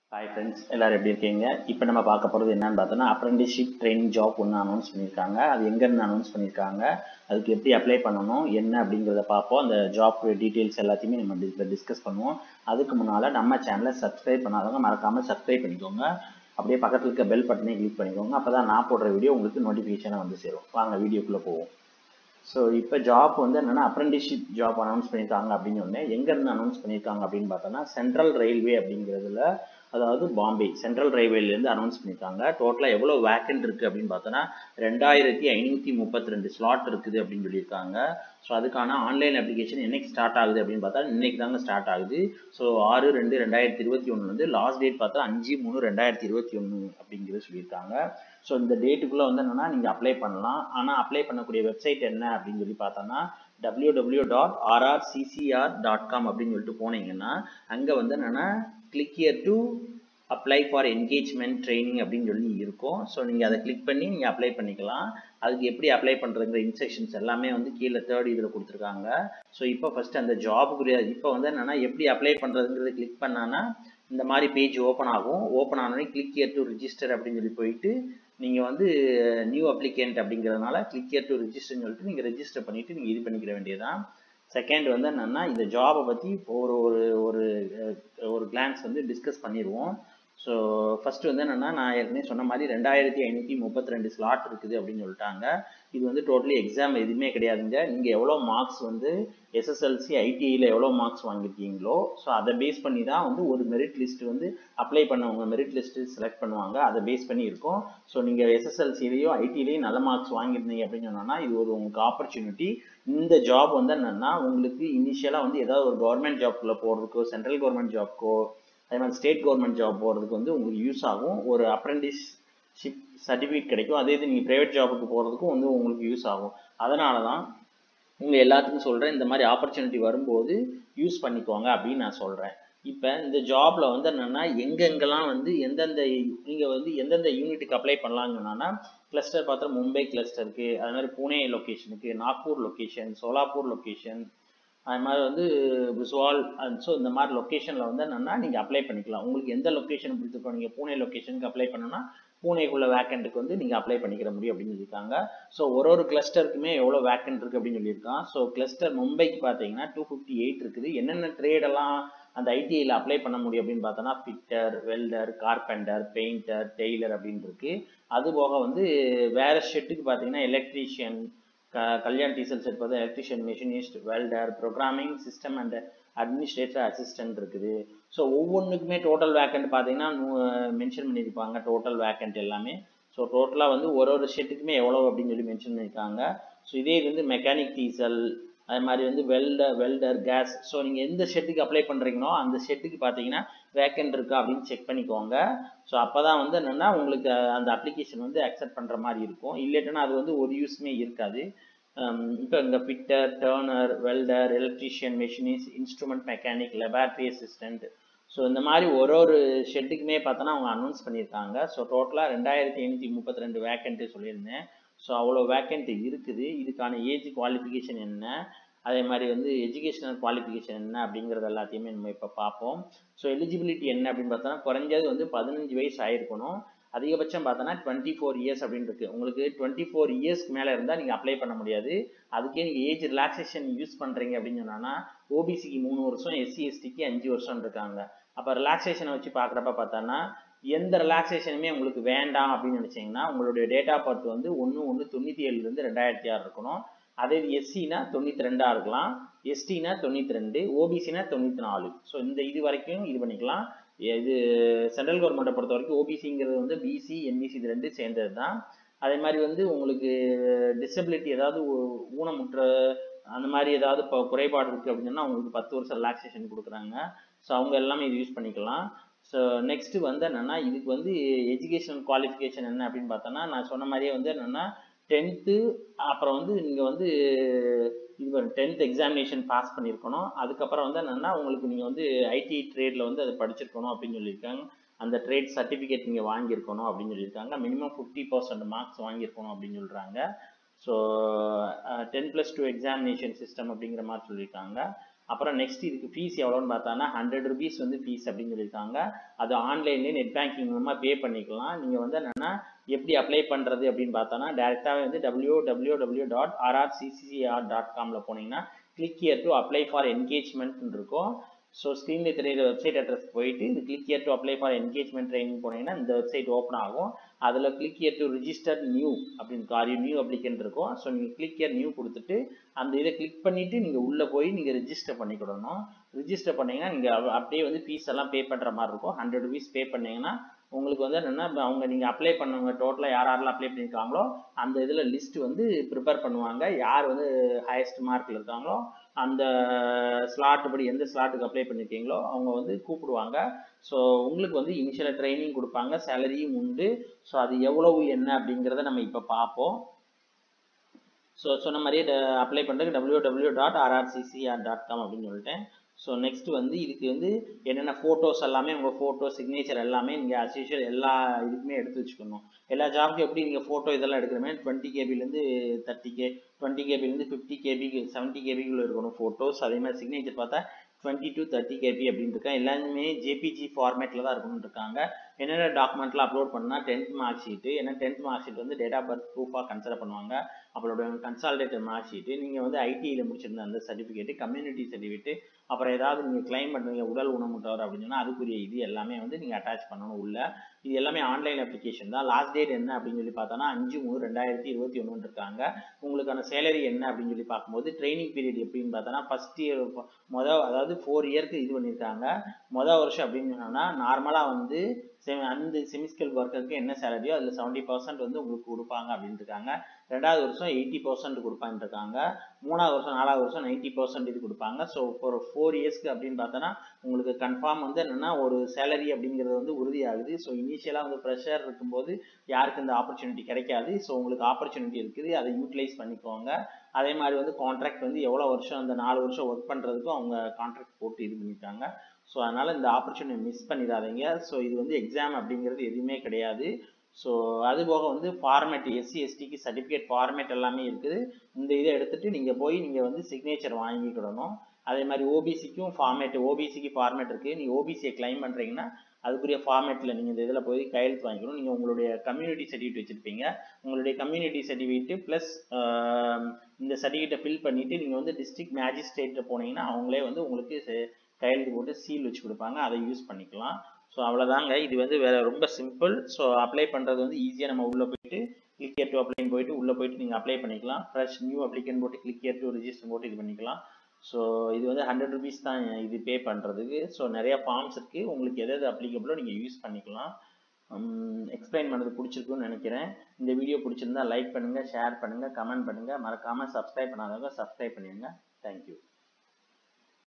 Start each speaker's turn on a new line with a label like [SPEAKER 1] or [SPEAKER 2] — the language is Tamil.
[SPEAKER 1] ஹாய் ஃப்ரெண்ட்ஸ் எல்லாரும் எப்படி இருக்கீங்க இப்போ நம்ம பார்க்க போகிறது என்னன்னு பார்த்தோன்னா அப்ரெண்டிஸ்ஷிப் ட்ரைனிங் ஜாப் ஒன்று அனௌன்ஸ் பண்ணியிருக்காங்க அது எங்கேருந்து அனௌன்ஸ் பண்ணியிருக்காங்க அதுக்கு எப்படி அப்ளை பண்ணணும் என்ன அப்படிங்கிறத பார்ப்போம் அந்த ஜாப் டீட்டெயில்ஸ் எல்லாத்தையுமே நம்ம இதில் டிஸ்கஸ் பண்ணுவோம் அதுக்கு முன்னால் நம்ம சேனலை சப்ஸ்கிரைப் பண்ணாதவங்க மறக்காமல் சப்ஸ்கிரைப் பண்ணிக்கோங்க அப்படியே பக்கத்தில் இருக்க பெல் பட்டனை கிளிக் பண்ணிக்கோங்க அப்போ தான் நான் போடுற வீடியோ உங்களுக்கு நோட்டிஃபிகேஷனாக வந்து சேரும் வாங்க வீடியோக்குள்ளே போவோம் ஸோ இப்போ ஜாப் வந்து என்னென்னா அப்ரெண்டிஸ்ஷிப் ஜாப் அனௌன்ஸ் பண்ணியிருக்காங்க அப்படின்னு ஒன்று எங்கேருந்து அனௌன்ஸ் பண்ணியிருக்காங்க அப்படின்னு பார்த்தோன்னா சென்ட்ரல் ரயில்வே அப்படிங்கிறதுல அதாவது பாம்பே சென்ட்ரல் ரயில்வேலேருந்து அனௌன்ஸ் பண்ணியிருக்காங்க டோட்டலாக எவ்வளோ வேக்கண்ட் இருக்குது அப்படின்னு பார்த்தோன்னா ரெண்டாயிரத்தி ஐநூற்றி முப்பத்தி ரெண்டு ஸ்லாட் இருக்குது அப்படின்னு சொல்லியிருக்காங்க ஸோ அதுக்கான ஆன்லைன் அப்ளிகேஷன் என்னைக்கு ஸ்டார்ட் ஆகுது அப்படின்னு பார்த்தா இன்னைக்கு தாங்க ஸ்டார்ட் ஆகுது ஸோ ஆறு ரெண்டு ரெண்டாயிரத்தி இருபத்தி ஒன்று வந்து லாஸ்ட் டேட் பார்த்தா அஞ்சு மூணு ரெண்டாயிரத்தி இருபத்தி ஒன்று அப்படிங்கிறது சொல்லியிருக்காங்க ஸோ இந்த டேட்டுக்குள்ளே வந்து என்னென்னா நீங்கள் அப்ளை பண்ணலாம் ஆனால் அப்ளை பண்ணக்கூடிய வெப்சைட் என்ன அப்படின்னு சொல்லி பார்த்தோன்னா W W dot RRCCR dot com அப்படின்னு சொல்லிட்டு போனீங்கன்னா அங்கே வந்து என்னென்னா click here to apply for engagement training அப்படின்னு சொல்லி இருக்கும் ஸோ நீங்கள் அதை கிளிக் பண்ணி நீங்கள் அப்ளை பண்ணிக்கலாம் அதுக்கு எப்படி அப்ளை பண்ணுறதுங்கிற இன்ஸ்ட்ரக்ஷன்ஸ் எல்லாமே வந்து கீழே தேர்ட் இதில் கொடுத்துருக்காங்க ஸோ இப்போ ஃபஸ்ட் அந்த ஜாபுக்குரிய இப்போ வந்து என்னென்னா எப்படி அப்ளை பண்ணுறதுங்கிறத கிளிக் பண்ணான்னா இந்த மாதிரி பேஜ் ஓப்பன் ஆகும் ஓப்பன் ஆனோடனே கிளிக் இயர் டு ரிஜிஸ்டர் அப்படின்னு சொல்லி போயிட்டு நீங்கள் வந்து நியூ அப்ளிகேண்ட் அப்படிங்கிறதுனால கிளிக் இயர் டு ரிஜிஸ்டர்னு சொல்லிட்டு நீங்கள் ரெஜிஸ்டர் பண்ணிவிட்டு நீங்கள் இது பண்ணிக்கிற வேண்டியதான் செகண்ட் வந்து என்னென்னா இந்த ஜாபை பற்றி ஒரு ஒரு ஒரு ஒரு கிளான்ஸ் வந்து டிஸ்கஸ் பண்ணிடுவோம் ஸோ ஃபஸ்ட்டு வந்து என்னென்னா நான் ஏற்கனவே சொன்ன மாதிரி ரெண்டாயிரத்தி ஐநூற்றி முப்பத்தி ரெண்டு ஸ்லாட் இருக்குது அப்படின்னு சொல்லிட்டாங்க இது வந்து டோட்டலி எக்ஸாம் எதுவுமே கிடையாதுங்க நீங்கள் எவ்வளோ மார்க்ஸ் வந்து எஸ்எஸ்எல்சி ஐடிஐயில் எவ்வளோ மார்க்ஸ் வாங்கியிருக்கீங்களோ ஸோ அதை பேஸ் பண்ணி தான் வந்து ஒரு மெரிட் லிஸ்ட் வந்து அப்ளை பண்ணவங்க மெரிட் லிஸ்ட்டு செலக்ட் பண்ணுவாங்க அதை பேஸ் பண்ணி இருக்கும் ஸோ நீங்கள் எஸ்எஸ்எல்சிலேயோ ஐடிலையும் நல்ல மார்க்ஸ் வாங்கியிருந்தீங்க அப்படின்னு சொன்னோன்னா இது ஒரு உங்களுக்கு ஆப்பர்ச்சுனிட்டி இந்த ஜாப் வந்து என்னென்னா உங்களுக்கு இனிஷியலாக வந்து ஏதாவது ஒரு கவர்மெண்ட் ஜாப்குள்ளே போகிறதுக்கோ சென்ட்ரல் கவர்மெண்ட் ஜாப்க்கோ அதே மாதிரி ஸ்டேட் கவர்மெண்ட் ஜாப் போகிறதுக்கு வந்து உங்களுக்கு யூஸ் ஆகும் ஒரு அப்ரெண்டிஸ்ஷிப் சர்டிஃபிகேட் கிடைக்கும் அதே இது நீங்கள் ப்ரைவேட் ஜாபுக்கு போகிறதுக்கும் வந்து உங்களுக்கு யூஸ் ஆகும் அதனால தான் உங்கள் எல்லாத்துக்கும் சொல்கிறேன் இந்த மாதிரி ஆப்பர்ச்சுனிட்டி வரும்போது யூஸ் பண்ணிக்கோங்க அப்படின்னு நான் சொல்கிறேன் இப்போ இந்த ஜாபில் வந்து என்னென்னா எங்கெங்கெல்லாம் வந்து எந்தெந்த நீங்கள் வந்து எந்தெந்த யூனிட்டுக்கு அப்ளை பண்ணலாங்கன்னா கிளஸ்டர் பார்த்தா மும்பை கிளஸ்டருக்கு அது மாதிரி புனே லொக்கேஷனுக்கு நாக்பூர் லொக்கேஷன் சோலாப்பூர் லொக்கேஷன் அது மாதிரி வந்து விசுவால் ஸோ இந்த மாதிரி லொக்கேஷனில் வந்து என்னென்னா நீங்கள் அப்ளை பண்ணிக்கலாம் உங்களுக்கு எந்த லொக்கேஷன் பிடிச்சிருக்கோ நீங்கள் பூனே லொக்கேஷனுக்கு அப்ளை பண்ணணும்னா பூனேக்குள்ள வேக்கண்ட்டுக்கு வந்து நீங்கள் அப்ளை பண்ணிக்கிற முடியும் அப்படின்னு சொல்லியிருக்காங்க ஸோ ஒரு ஒரு கிளஸ்டருக்குமே எவ்வளோ வேக்கண்ட் இருக்குது அப்படின்னு சொல்லியிருக்கான் ஸோ கிளஸ்டர் மும்பைக்கு பார்த்தீங்கன்னா டூ ஃபிஃப்டி எயிட் இருக்குது என்னென்ன ட்ரேடெல்லாம் அந்த ஐடிஐயில் அப்ளை பண்ண முடியும் அப்படின்னு பார்த்தோன்னா fitter welder carpenter painter tailor அப்படின்னு இருக்கு அது போக வந்து வேற ஷெட்டுக்கு பார்த்தீங்கன்னா எலக்ட்ரீஷியன் க கல்யாண் டீசல் செட் பார்த்தா electrician machinist welder programming system and administrator assistant இருக்குது ஸோ ஒவ்வொன்றுக்குமே டோட்டல் வேக்கண்ட் பார்த்தீங்கன்னா மென்ஷன் பண்ணியிருப்பாங்க டோட்டல் வேக்கண்ட் எல்லாமே ஸோ டோட்டலாக வந்து ஒரு ஒரு ஷெட்டுக்குமே எவ்வளோ அப்படின்னு சொல்லி மென்ஷன் பண்ணியிருக்காங்க ஸோ இதே வந்து மெக்கானிக் டீசல் அது மாதிரி வந்து வெல்டர் வெல்டர் கேஸ் ஸோ நீங்கள் எந்த ஷெட்டுக்கு அப்ளை பண்ணுறீங்களோ அந்த ஷெட்டுக்கு பார்த்தீங்கன்னா வேக்கண்ட் இருக்கா அப்படின்னு செக் பண்ணிக்கோங்க ஸோ அப்போ தான் வந்து என்னென்னா உங்களுக்கு அந்த அப்ளிகேஷன் வந்து அக்செப்ட் பண்ணுற மாதிரி இருக்கும் இல்லைட்டுன்னா அது வந்து ஒரு யூஸ்மே இருக்காது இப்போ இந்த fitter turner welder electrician machinist instrument mechanic laboratory assistant so இந்த மாதிரி ஒரு ஒரு ஷெட்டுக்குமே பார்த்தோன்னா அவங்க அனௌன்ஸ் பண்ணியிருக்காங்க ஸோ டோட்டலாக ரெண்டாயிரத்தி ஐநூற்றி முப்பத்தி ரெண்டு வேக்கண்ட்டு சொல்லியிருந்தேன் ஸோ அவ்வளோ வேக்கண்ட் இருக்குது இதுக்கான ஏஜ் குவாலிஃபிகேஷன் என்ன அதே மாதிரி வந்து எஜுகேஷனல் குவாலிஃபிகேஷன் என்ன அப்படிங்கிறது எல்லாத்தையுமே நம்ம இப்போ பார்ப்போம் ஸோ எலிஜிபிலிட்டி என்ன அப்படின்னு பார்த்தோன்னா குறைஞ்சது வந்து பதினஞ்சு வயசு ஆயிருக்கணும் அதிகபட்சம் பார்த்தோன்னா டுவெண்ட்டி ஃபோர் இயர்ஸ் அப்படின்னு இருக்கு உங்களுக்கு டுவெண்ட்டி ஃபோர் இயர்ஸ்க்கு மேலே இருந்தால் நீங்கள் அப்ளை பண்ண முடியாது அதுக்கே நீங்கள் ஏஜ் ரிலாக்ஸேஷன் யூஸ் பண்ணுறீங்க அப்படின்னு சொன்னா ஓபிசிக்கு மூணு வருஷம் எஸ்சி எஸ்டிக்கு அஞ்சு வருஷம் இருக்காங்க அப்போ ரிலாக்ஸேஷனை வச்சு பார்க்குறப்ப பார்த்தோன்னா எந்த ரிலாக்ஸேஷனுமே உங்களுக்கு வேண்டாம் அப்படின்னு நினச்சிங்கன்னா உங்களுடைய டேட் ஆஃப் பர்த் வந்து ஒன்று ஒன்று தொண்ணூற்றி ஏழுலேருந்து ரெண்டாயிரத்தி ஆறு இருக்கணும் அதே எஸ்சினா தொண்ணூற்றி ரெண்டாக இருக்கலாம் எஸ்டினா தொண்ணூற்றி ரெண்டு ஓபிசினா தொண்ணூற்றி நாலு ஸோ இந்த இது வரைக்கும் இது பண்ணிக்கலாம் இது சென்ட்ரல் கவர்மெண்ட்டை பொறுத்த வரைக்கும் ஓபிசிங்கிறது வந்து பிசி எம்பிசி இது ரெண்டு சேர்ந்தது தான் அதே மாதிரி வந்து உங்களுக்கு டிசபிலிட்டி ஏதாவது ஊனமுற்ற அந்த மாதிரி ஏதாவது இப்போ குறைபாடு இருக்குது அப்படின்னா உங்களுக்கு பத்து வருஷம் ரிலாக்ஸேஷன் கொடுக்குறாங்க ஸோ அவங்க எல்லாமே இது யூஸ் பண்ணிக்கலாம் ஸோ நெக்ஸ்ட்டு வந்து என்னென்னா இதுக்கு வந்து எஜுகேஷனல் குவாலிஃபிகேஷன் என்ன அப்படின்னு பார்த்தோன்னா நான் சொன்ன மாதிரியே வந்து என்னென்னா டென்த்து அப்புறம் வந்து நீங்கள் வந்து இது டென்த் எக்ஸாமினேஷன் பாஸ் பண்ணியிருக்கணும் அதுக்கப்புறம் வந்து என்னென்னா உங்களுக்கு நீங்கள் வந்து ஐடி ட்ரேடில் வந்து அதை படிச்சிருக்கணும் அப்படின்னு சொல்லியிருக்காங்க அந்த ட்ரேட் சர்டிஃபிகேட் நீங்கள் வாங்கியிருக்கணும் அப்படின்னு சொல்லியிருக்காங்க மினிமம் ஃபிஃப்டி பர்சன்ட் மார்க்ஸ் வாங்கியிருக்கணும் அப்படின்னு சொல்கிறாங்க so ten plus two examination system அப்படிங்கிற மாதிரி சொல்லியிருக்காங்க அப்புறம் நெக்ஸ்ட் இதுக்கு ஃபீஸ் எவ்வளோன்னு பார்த்தானா ஹண்ட்ரட் ருபீஸ் வந்து ஃபீஸ் அப்படின்னு சொல்லியிருக்காங்க அது ஆன்லைன்லேயே நெட் பேங்கிங் மூலமாக பே பண்ணிக்கலாம் நீங்கள் வந்து என்னென்னா எப்படி அப்ளை பண்ணுறது அப்படின்னு பார்த்தோன்னா டேரெக்டாகவே வந்து W W W dot RRCCR dot காமில் போனீங்கன்னா click here to apply for engagement இருக்கும் ஸோ ஸ்க்ரீனில் தெரியுற வெப்சைட் அட்ரஸ் போயிட்டு இந்த click here to apply for engagement training போனீங்கன்னா இந்த வெப்சைட் ஓப்பன் ஆகும் அதில் click here to register new அப்படின்னு ஆர் நியூ அப்ளிகன்ட் இருக்கும் ஸோ நீங்கள் கிளிக் இயர் நியூ கொடுத்துட்டு அந்த இதை கிளிக் பண்ணிவிட்டு நீங்கள் உள்ளே போய் நீங்கள் ரிஜிஸ்டர் பண்ணிக்கிடணும் ரிஜிஸ்டர் பண்ணிங்கன்னா நீங்கள் அப்படியே வந்து ஃபீஸ் எல்லாம் பே பண்ணுற மாதிரி இருக்கும் ஹண்ட்ரட் ருபீஸ் பே பண்ணிங்கன்னா உங்களுக்கு வந்து என்னென்னா அவங்க நீங்கள் அப்ளை பண்ணவங்க டோட்டலாக யார் யாரெல்லாம் அப்ளை பண்ணியிருக்காங்களோ அந்த இதில் லிஸ்ட் வந்து ப்ரிப்பேர் பண்ணுவாங்க யார் வந்து ஹையஸ்ட் மார்க்கில் இருக்காங்களோ அந்த ஸ்லாட் படி எந்த ஸ்லாட்டுக்கு அப்ளை பண்ணியிருக்கீங்களோ அவங்க வந்து கூப்பிடுவாங்க ஸோ உங்களுக்கு வந்து இனிஷியலாக ட்ரைனிங் கொடுப்பாங்க சேலரியும் உண்டு ஸோ அது எவ்வளவு என்ன அப்படிங்கிறத நம்ம இப்போ பார்ப்போம் ஸோ சொன்ன மாதிரியே அப்ளை பண்ணுறதுக்கு W W dot RRCCR dot com அப்படின்னு சொல்லிட்டேன் ஸோ நெக்ஸ்ட் வந்து இதுக்கு வந்து என்னென்ன ஃபோட்டோஸ் எல்லாமே உங்கள் ஃபோட்டோ சிக்னேச்சர் எல்லாமே நீங்கள் அஸ் யூஷுவல் எல்லா இதுக்குமே எடுத்து வச்சுக்கணும் எல்லா ஜாப்க்கும் எப்படி நீங்கள் ஃபோட்டோ இதெல்லாம் எடுக்கிறமே டுவெண்ட்டி கேபிலேருந்து தேர்ட்டி கே டுவெண்ட்டி கேபிலேருந்து ஃபிஃப்டி கேபி செவன்ட்டி கேபிக்குள்ளே இருக்கணும் ஃபோட்டோஸ் அதே மாதிரி சிக்னேச்சர் பார்த்தா டுவெண்ட்டி டு தேர்ட்டி கேபி அப்படின்னு இருக்கேன் எல்லாமே ஜேபிஜி ஃபார்மேட்டில் தான் இருக்கணும்னு இருக்காங்க என்னென்ன டாக்குமெண்ட்லாம் அப்லோட் பண்ணால் டென்த் மார்க் ஷீட்டு ஏன்னா டென்த் மார்க் ஷீட் வந்து டேட் ஆஃப் பர்த் ப்ரூஃபாக கன்சிடர் பண்ணுவாங்க அவளோட கன்சால்டேட்டட் மார்க் ஷீட்டு நீங்கள் வந்து ஐடியில் முடிச்சிருந்த அந்த சர்டிஃபிகேட்டு கம்யூனிட்டி சர்டிஃபிகேட்டு அப்புறம் ஏதாவது நீங்கள் கிளைம் பண்ணுறீங்க உடல் ஊனமுற்றவர் அப்படின்னு சொன்னால் அதுக்குரிய இது எல்லாமே வந்து நீங்கள் அட்டாச் பண்ணணும் உள்ள இது எல்லாமே ஆன்லைன் அப்ளிகேஷன் தான் லாஸ்ட் டேட் என்ன அப்படின்னு சொல்லி பார்த்தோன்னா அஞ்சு மூணு ரெண்டாயிரத்தி இருபத்தி ஒன்று இருக்காங்க உங்களுக்கான சேலரி என்ன அப்படின்னு சொல்லி பார்க்கும்போது ட்ரைனிங் பீரியட் எப்படின்னு பார்த்தோன்னா ஃபஸ்ட் இயர் மொதல் அதாவது ஃபோர் இயர்க்கு இது பண்ணியிருக்காங்க மொதல் வருஷம் அப்படின்னு சொன்னோம்னா நார்மலாக வந்து அந்த செமிஸ்கல் ஒர்க்கருக்கு என்ன சேலரியோ அதில் செவன்ட்டி பர்சன்ட் வந்து உங்களுக்கு கொடுப்பாங்க அப்படின்னு இருக்காங்க ரெண்டாவது வருஷம் எயிட்டி பர்சன்ட் கொடுப்பான்னு இருக்காங்க மூணாவது வருஷம் நாலாவது வருஷம் நைன்ட்டி பர்சன்ட் இது கொடுப்பாங்க ஸோ ஒரு ஃபோர் இயர்ஸ்க்கு அப்படின்னு பார்த்தோன்னா உங்களுக்கு கன்ஃபார்ம் வந்து என்னென்னா ஒரு சேலரி அப்படிங்கிறது வந்து உறுதியாகுது ஸோ இனிஷியலாக வந்து ப்ரெஷர் இருக்கும்போது யாருக்கு இந்த ஆப்பர்ச்சுனிட்டி கிடைக்காது ஸோ உங்களுக்கு ஆப்பர்ச்சுனிட்டி இருக்குது அதை யூட்டிலைஸ் பண்ணிக்கோங்க அதே மாதிரி வந்து கான்ட்ராக்ட் வந்து எவ்வளோ வருஷம் அந்த நாலு வருஷம் ஒர்க் பண்ணுறதுக்கும் அவங்க கான்ட்ராக்ட் போட்டு இது பண்ணியிருக்காங்க ஸோ அதனால் இந்த ஆப்பர்ச்சுனிட்டி மிஸ் பண்ணிடாதீங்க ஸோ இது வந்து எக்ஸாம் அப்படிங்கிறது எதுவுமே கிடையாது ஸோ அது போக வந்து ஃபார்மேட் எஸ்சி எஸ்டிக்கு சர்டிஃபிகேட் ஃபார்மேட் எல்லாமே இருக்குது இந்த இதை எடுத்துகிட்டு நீங்கள் போய் நீங்கள் வந்து சிக்னேச்சர் வாங்கிக்கிடணும் அதே மாதிரி ஓபிசிக்கும் ஃபார்மேட் ஓபிசிக்கு ஃபார்மேட் இருக்குது நீங்கள் ஓபிசியை கிளைம் பண்ணுறீங்கன்னா அதுக்குரிய ஃபார்மேட்டில் நீங்கள் இந்த இதில் போய் கையெழுத்து வாங்கிக்கணும் நீங்கள் உங்களுடைய கம்யூனிட்டி சர்டிஃபிகேட் வச்சுருப்பீங்க உங்களுடைய கம்யூனிட்டி சர்டிஃபிகேட்டு ப்ளஸ் இந்த சர்டிஃபிகேட்டை ஃபில் பண்ணிவிட்டு நீங்கள் வந்து டிஸ்ட்ரிக்ட் மேஜிஸ்ட்ரேட்டில் போனீங்கன்னா அவங்களே வந்து உங்களுக்கு கையெழுத்து போட்டு சீல் வச்சு கொடுப்பாங்க அதை யூஸ் பண்ணிக்கலாம் ஸோ அவ்வளோதாங்க இது வந்து வேற ரொம்ப சிம்பிள் ஸோ அப்ளை பண்ணுறது வந்து ஈஸியாக நம்ம உள்ளே போயிட்டு கிளிக் ஏர் டு அப்ளைன் போயிட்டு உள்ளே போயிட்டு நீங்கள் அப்ளை பண்ணிக்கலாம் ஃப்ரெஷ் நியூ அப்ளிகன் போட்டு கிளிக் ஏர் டு ரிஜிஸ்டர் போட்டு இது பண்ணிக்கலாம் ஸோ இது வந்து ஹண்ட்ரட் ருபீஸ் தான் இது பே பண்ணுறதுக்கு ஸோ நிறைய ஃபார்ம்ஸ் இருக்குது உங்களுக்கு எது எது அப்ளிகபிளோ நீங்கள் யூஸ் பண்ணிக்கலாம் எக்ஸ்பிளைன் பண்ணது பிடிச்சிருக்குன்னு நினைக்கிறேன் இந்த வீடியோ பிடிச்சிருந்தா லைக் பண்ணுங்கள் ஷேர் பண்ணுங்கள் கமெண்ட் பண்ணுங்கள் மறக்காமல் சப்ஸ்கிரைப் பண்ணாதவங்க சப்ஸ்கிரைப் பண்ணிடுங்க தேங்க்யூ